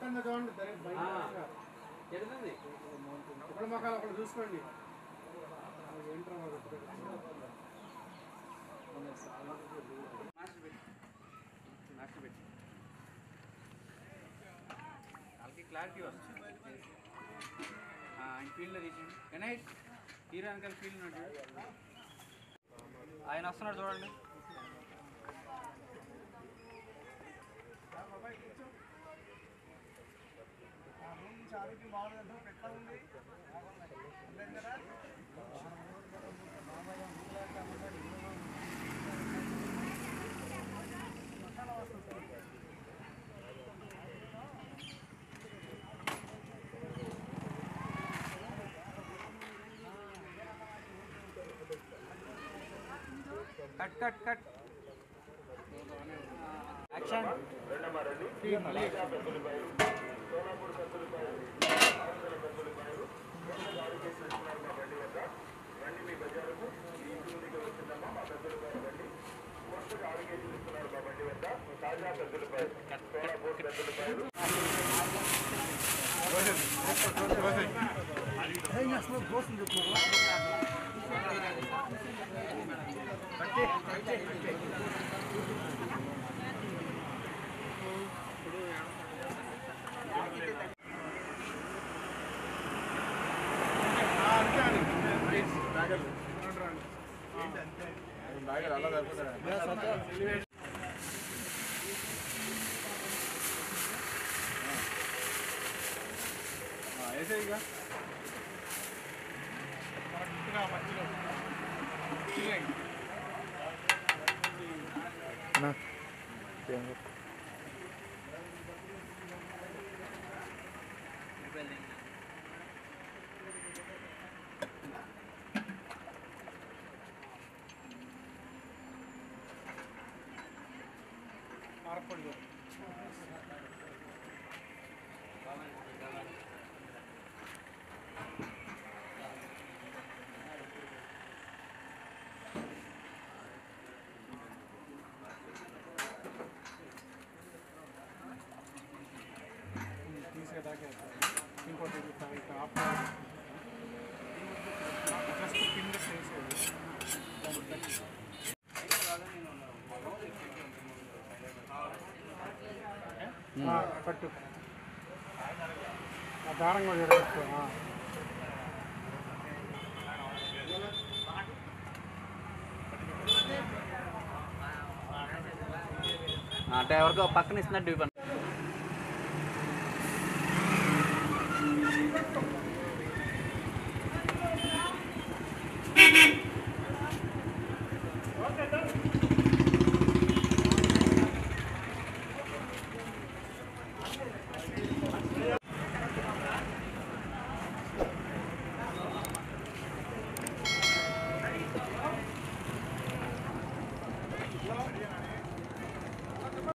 పక్కన చూడండి సరే, బయట ఎదుగుతుంది ఒకళ్ళ మొక్కలు ఒకళ్ళు చూసుకోండి అది ఏంట్రా మరి ఒకటి. మాస్టర్ పెట్టి మాస్టర్ పెట్టి వాళ్ళకి క్లారిటీ వస్తుంది ఆయన ఫీల్డ్లో తీసిండు గణేష్ హీరో అంకల్ ఫీల్డ్ ఉన్నాడు చూడు. ఆయన వస్తున్నాడు చూడండి కట్ కట్ కట్ యాక్షన్ మార్పండి తీసేదాకా ఇంకోటి ఇది ఇట్లా ఇట్లా ఆఫ్ జస్ట్ కింద చేసేది ఆ, పట్టు ఆ దారం కూడా జరగచ్చు అంటే ఎవరికో పక్కన ఇస్తున్నట్టు ఇవ్వండి